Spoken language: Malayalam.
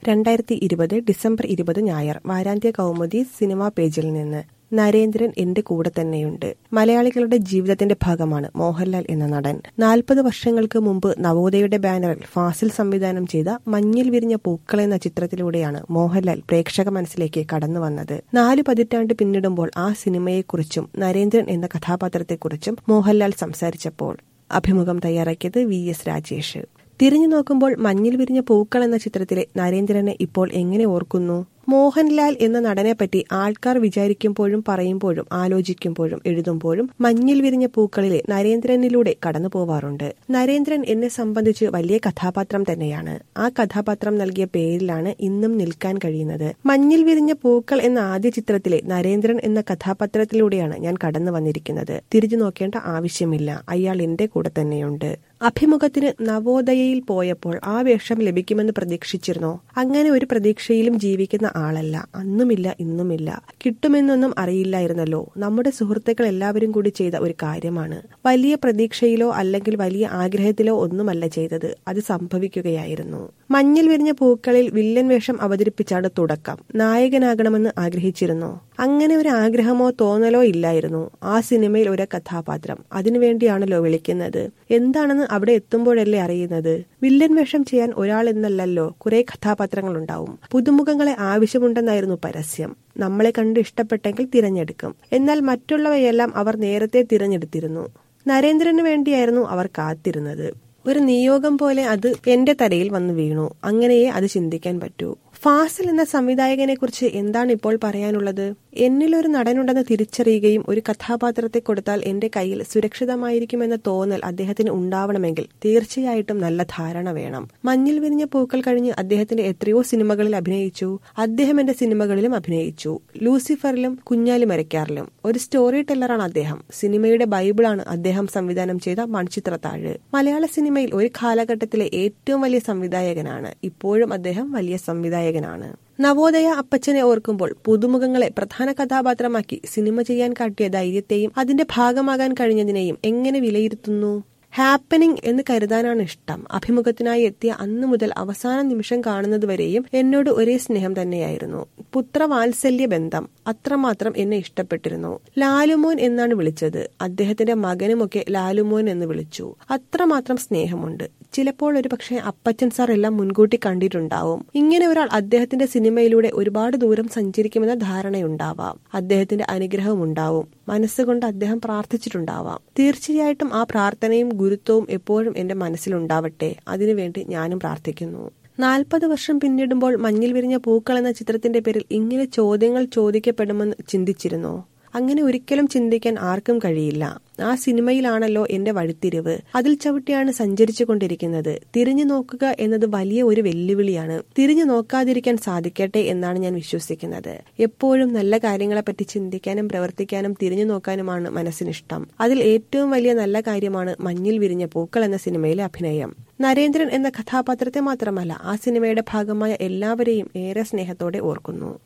രണ്ടായിരത്തി ഇരുപത് ഡിസംബർ ഇരുപത് ഞായർ വാരാന്ത്യ കൗമുദി സിനിമാ പേജിൽ നിന്ന് നരേന്ദ്രൻ എന്റെ കൂടെ തന്നെയുണ്ട് മലയാളികളുടെ ജീവിതത്തിന്റെ ഭാഗമാണ് മോഹൻലാൽ എന്ന നടൻ നാൽപ്പത് വർഷങ്ങൾക്ക് മുമ്പ് നവോദയയുടെ ബാനറിൽ ഫാസിൽ സംവിധാനം ചെയ്ത മഞ്ഞിൽ വിരിഞ്ഞ പൂക്കൾ എന്ന ചിത്രത്തിലൂടെയാണ് മോഹൻലാൽ പ്രേക്ഷക മനസ്സിലേക്ക് കടന്നു വന്നത് നാല് പതിറ്റാണ്ട് പിന്നിടുമ്പോൾ ആ സിനിമയെക്കുറിച്ചും നരേന്ദ്രൻ എന്ന കഥാപാത്രത്തെക്കുറിച്ചും മോഹൻലാൽ സംസാരിച്ചപ്പോൾ അഭിമുഖം തയ്യാറാക്കിയത് വി എസ് രാജേഷ് തിരിഞ്ഞു നോക്കുമ്പോൾ മഞ്ഞിൽ വിരിഞ്ഞ പൂക്കൾ എന്ന ചിത്രത്തിലെ നരേന്ദ്രനെ ഇപ്പോൾ എങ്ങനെ ഓർക്കുന്നു മോഹൻലാൽ എന്ന നടനെപ്പറ്റി ആൾക്കാർ വിചാരിക്കുമ്പോഴും പറയുമ്പോഴും ആലോചിക്കുമ്പോഴും എഴുതുമ്പോഴും മഞ്ഞിൽ വിരിഞ്ഞ പൂക്കളിലെ നരേന്ദ്രനിലൂടെ കടന്നു പോവാറുണ്ട് നരേന്ദ്രൻ എന്നെ സംബന്ധിച്ച് വലിയ കഥാപാത്രം തന്നെയാണ് ആ കഥാപാത്രം നൽകിയ പേരിലാണ് ഇന്നും നിൽക്കാൻ കഴിയുന്നത് മഞ്ഞിൽ വിരിഞ്ഞ പൂക്കൾ എന്ന ആദ്യ ചിത്രത്തിലെ നരേന്ദ്രൻ എന്ന കഥാപാത്രത്തിലൂടെയാണ് ഞാൻ കടന്നു വന്നിരിക്കുന്നത് തിരിഞ്ഞു നോക്കേണ്ട ആവശ്യമില്ല അയാൾ എന്റെ കൂടെ തന്നെയുണ്ട് അഭിമുഖത്തിന് നവോദയയിൽ പോയപ്പോൾ ആ വേഷം ലഭിക്കുമെന്ന് പ്രതീക്ഷിച്ചിരുന്നോ അങ്ങനെ ഒരു പ്രതീക്ഷയിലും ജീവിക്കുന്ന ആളല്ല അന്നുമില്ല ഇന്നുമില്ല കിട്ടുമെന്നൊന്നും അറിയില്ലായിരുന്നല്ലോ നമ്മുടെ സുഹൃത്തുക്കൾ എല്ലാവരും കൂടി ചെയ്ത ഒരു കാര്യമാണ് വലിയ പ്രതീക്ഷയിലോ അല്ലെങ്കിൽ വലിയ ആഗ്രഹത്തിലോ ഒന്നുമല്ല ചെയ്തത് അത് സംഭവിക്കുകയായിരുന്നു മഞ്ഞിൽ വിരിഞ്ഞ പൂക്കളിൽ വില്ലൻ വേഷം അവതരിപ്പിച്ചാണ് തുടക്കം നായകനാകണമെന്ന് ആഗ്രഹിച്ചിരുന്നോ അങ്ങനെ ഒരു ആഗ്രഹമോ തോന്നലോ ഇല്ലായിരുന്നു ആ സിനിമയിൽ ഒരു കഥാപാത്രം അതിനുവേണ്ടിയാണല്ലോ വിളിക്കുന്നത് എന്താണെന്ന് അവിടെ എത്തുമ്പോഴല്ലേ അറിയുന്നത് വില്ലൻ വേഷം ചെയ്യാൻ ഒരാൾ എന്നല്ലല്ലോ കുറെ കഥാപാത്രങ്ങൾ ഉണ്ടാവും പുതുമുഖങ്ങളെ ആവശ്യമുണ്ടെന്നായിരുന്നു പരസ്യം നമ്മളെ കണ്ട് ഇഷ്ടപ്പെട്ടെങ്കിൽ തിരഞ്ഞെടുക്കും എന്നാൽ മറ്റുള്ളവയെല്ലാം അവർ നേരത്തെ തിരഞ്ഞെടുത്തിരുന്നു നരേന്ദ്രന് വേണ്ടിയായിരുന്നു അവർ കാത്തിരുന്നത് ഒരു നിയോഗം പോലെ അത് എന്റെ തലയിൽ വന്നു വീണു അങ്ങനെയേ അത് ചിന്തിക്കാൻ പറ്റൂ ഫാസിൽ എന്ന സംവിധായകനെ കുറിച്ച് എന്താണ് ഇപ്പോൾ പറയാനുള്ളത് എന്നിലൊരു നടനുണ്ടെന്ന് തിരിച്ചറിയുകയും ഒരു കഥാപാത്രത്തെ കൊടുത്താൽ എന്റെ കയ്യിൽ സുരക്ഷിതമായിരിക്കുമെന്ന തോന്നൽ അദ്ദേഹത്തിന് ഉണ്ടാവണമെങ്കിൽ തീർച്ചയായിട്ടും നല്ല ധാരണ വേണം മഞ്ഞിൽ വിരിഞ്ഞ പൂക്കൾ കഴിഞ്ഞ് അദ്ദേഹത്തിന്റെ എത്രയോ സിനിമകളിൽ അഭിനയിച്ചു അദ്ദേഹം എന്റെ സിനിമകളിലും അഭിനയിച്ചു ലൂസിഫറിലും കുഞ്ഞാലി മരക്കാറിലും ഒരു സ്റ്റോറി ടെല്ലറാണ് അദ്ദേഹം സിനിമയുടെ ബൈബിളാണ് അദ്ദേഹം സംവിധാനം ചെയ്ത മൺചിത്രത്താഴ് മലയാള സിനിമയിൽ ഒരു കാലഘട്ടത്തിലെ ഏറ്റവും വലിയ സംവിധായകനാണ് ഇപ്പോഴും അദ്ദേഹം വലിയ സംവിധായകനാണ് നവോദയ അപ്പച്ചനെ ഓർക്കുമ്പോൾ പുതുമുഖങ്ങളെ പ്രധാന കഥാപാത്രമാക്കി സിനിമ ചെയ്യാൻ കാട്ടിയ ധൈര്യത്തെയും അതിന്റെ ഭാഗമാകാൻ കഴിഞ്ഞതിനെയും എങ്ങനെ വിലയിരുത്തുന്നു ഹാപ്പനിങ് എന്ന് കരുതാനാണ് ഇഷ്ടം അഭിമുഖത്തിനായി എത്തിയ അന്നു മുതൽ അവസാന നിമിഷം കാണുന്നതുവരെയും എന്നോട് ഒരേ സ്നേഹം തന്നെയായിരുന്നു പുത്രവാത്സല്യ ബന്ധം അത്രമാത്രം എന്നെ ഇഷ്ടപ്പെട്ടിരുന്നു ലാലുമോൻ എന്നാണ് വിളിച്ചത് അദ്ദേഹത്തിന്റെ മകനുമൊക്കെ ലാലുമോൻ എന്ന് വിളിച്ചു അത്രമാത്രം സ്നേഹമുണ്ട് ചിലപ്പോൾ ഒരു പക്ഷേ അപ്പച്ചൻ സാർ എല്ലാം മുൻകൂട്ടി കണ്ടിട്ടുണ്ടാവും ഇങ്ങനെ ഒരാൾ അദ്ദേഹത്തിന്റെ സിനിമയിലൂടെ ഒരുപാട് ദൂരം സഞ്ചരിക്കുമെന്ന ധാരണയുണ്ടാവാം അദ്ദേഹത്തിന്റെ അനുഗ്രഹം ഉണ്ടാവും മനസ്സുകൊണ്ട് അദ്ദേഹം പ്രാർത്ഥിച്ചിട്ടുണ്ടാവാം തീർച്ചയായിട്ടും ആ പ്രാർത്ഥനയും ഗുരുത്വവും എപ്പോഴും എന്റെ മനസ്സിലുണ്ടാവട്ടെ അതിനുവേണ്ടി ഞാനും പ്രാർത്ഥിക്കുന്നു നാൽപ്പത് വർഷം പിന്നിടുമ്പോൾ മഞ്ഞിൽ വിരിഞ്ഞ പൂക്കൾ എന്ന ചിത്രത്തിന്റെ പേരിൽ ഇങ്ങനെ ചോദ്യങ്ങൾ ചോദിക്കപ്പെടുമെന്ന് ചിന്തിച്ചിരുന്നോ അങ്ങനെ ഒരിക്കലും ചിന്തിക്കാൻ ആർക്കും കഴിയില്ല ആ സിനിമയിലാണല്ലോ എന്റെ വഴിത്തിരിവ് അതിൽ ചവിട്ടിയാണ് സഞ്ചരിച്ചു കൊണ്ടിരിക്കുന്നത് തിരിഞ്ഞു നോക്കുക എന്നത് വലിയ ഒരു വെല്ലുവിളിയാണ് തിരിഞ്ഞു നോക്കാതിരിക്കാൻ സാധിക്കട്ടെ എന്നാണ് ഞാൻ വിശ്വസിക്കുന്നത് എപ്പോഴും നല്ല കാര്യങ്ങളെപ്പറ്റി ചിന്തിക്കാനും പ്രവർത്തിക്കാനും തിരിഞ്ഞു നോക്കാനുമാണ് മനസ്സിനിഷ്ടം അതിൽ ഏറ്റവും വലിയ നല്ല കാര്യമാണ് മഞ്ഞിൽ വിരിഞ്ഞ പൂക്കൾ എന്ന സിനിമയിലെ അഭിനയം നരേന്ദ്രൻ എന്ന കഥാപാത്രത്തെ മാത്രമല്ല ആ സിനിമയുടെ ഭാഗമായ എല്ലാവരെയും ഏറെ സ്നേഹത്തോടെ ഓർക്കുന്നു